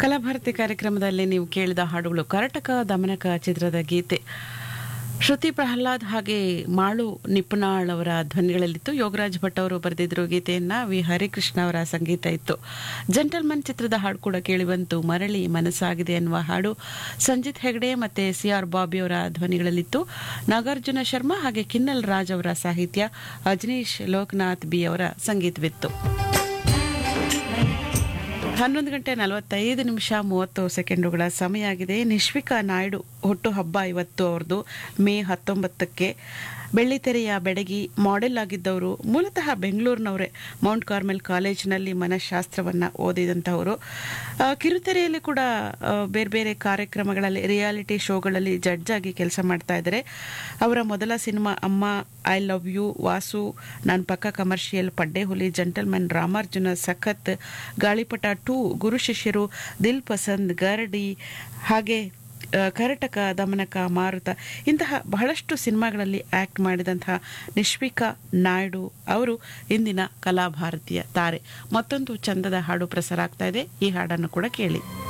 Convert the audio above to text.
ಕಲಾಭಾರತಿ ಕಾರ್ಯಕ್ರಮದಲ್ಲಿ ನೀವು ಕೇಳಿದ ಹಾಡುಗಳು ಕರ್ಟಕ ದಮನಕ ಚಿತ್ರದ ಗೀತೆ ಶ್ರುತಿ ಪ್ರಹ್ಲಾದ್ ಹಾಗೆ ಮಾಳು ನಿಪುಣಾಳ್ ಅವರ ಧ್ವನಿಗಳಲ್ಲಿತ್ತು ಯೋಗರಾಜ್ ಭಟ್ ಅವರು ಬರೆದಿದ್ರು ಗೀತೆಯನ್ನ ವಿ ಹರಿಕೃಷ್ಣ ಅವರ ಸಂಗೀತ ಇತ್ತು ಜೆಂಟಲ್ಮನ್ ಚಿತ್ರದ ಹಾಡು ಕೂಡ ಕೇಳಿಬಂತು ಮರಳಿ ಮನಸ್ಸಾಗಿದೆ ಅನ್ನುವ ಹಾಡು ಸಂಜಿತ್ ಹೆಗಡೆ ಮತ್ತೆ ಸಿ ಆರ್ ಬಾಬಿ ಅವರ ಧ್ವನಿಗಳಲ್ಲಿತ್ತು ನಾಗಾರ್ಜುನ ಶರ್ಮಾ ಹಾಗೆ ಕಿನ್ನಲ್ ರಾಜ್ ಅವರ ಸಾಹಿತ್ಯ ಅಜನೀಶ್ ಲೋಕನಾಥ್ ಬಿ ಅವರ ಸಂಗೀತವಿತ್ತು ಹನ್ನೊಂದು ಗಂಟೆ ನಲವತ್ತೈದು ನಿಮಿಷ ಮೂವತ್ತು ಸೆಕೆಂಡುಗಳ ಸಮಯ ಆಗಿದೆ ನಿಶ್ವಿಕಾ ನಾಯ್ಡು ಹುಟ್ಟು ಹಬ್ಬ ಇವತ್ತು ಅವ್ರದ್ದು ಮೇ ಹತ್ತೊಂಬತ್ತಕ್ಕೆ ಬೆಳ್ಳಿತೆರೆಯ ಬೆಡಗಿ ಮಾಡೆಲ್ ಆಗಿದ್ದವರು ಮೂಲತಃ ಬೆಂಗಳೂರಿನವರೇ ಮೌಂಟ್ ಕಾರ್ಮೆಲ್ ಕಾಲೇಜಿನಲ್ಲಿ ಮನಃಶಾಸ್ತ್ರವನ್ನು ಓದಿದಂಥವರು ಆ, ಕಿರುತೆರೆಯಲ್ಲಿ ಕೂಡ ಆ, ಬೇರೆ ಬೇರೆ ಕಾರ್ಯಕ್ರಮಗಳಲ್ಲಿ ರಿಯಾಲಿಟಿ ಶೋಗಳಲ್ಲಿ ಜಡ್ಜ್ ಆಗಿ ಕೆಲಸ ಮಾಡ್ತಾ ಇದ್ದಾರೆ ಅವರ ಮೊದಲ ಸಿನಿಮಾ ಅಮ್ಮ ಐ ಲವ್ ಯು ವಾಸು ನಾನು ಪಕ್ಕ ಕಮರ್ಷಿಯಲ್ ಪಡ್ಡೆ ಹುಲಿ ಜಂಟಲ್ಮನ್ ರಾಮಾರ್ಜುನ ಸಖತ್ ಗಾಳಿಪಟ ಟೂ ಗುರು ಶಿಷ್ಯರು ದಿಲ್ ಪಸಂದ್ ಗರಡಿ ಹಾಗೆ ಆ, ಕರಟಕ ದಮನಕ ಮಾರುತ ಇಂತಹ ಬಹಳಷ್ಟು ಸಿನಿಮಾಗಳಲ್ಲಿ ಆಕ್ಟ್ ಮಾಡಿದಂತಹ ನಿಶ್ವಿಕಾ ನಾಯ್ಡು ಅವರು ಇಂದಿನ ಕಲಾಭಾರತೀಯ ತಾರೆ ಮತ್ತೊಂದು ಚಂದದ ಹಾಡು ಪ್ರಸಾರ ಆಗ್ತಾ ಇದೆ ಈ ಹಾಡನ್ನು ಕೂಡ ಕೇಳಿ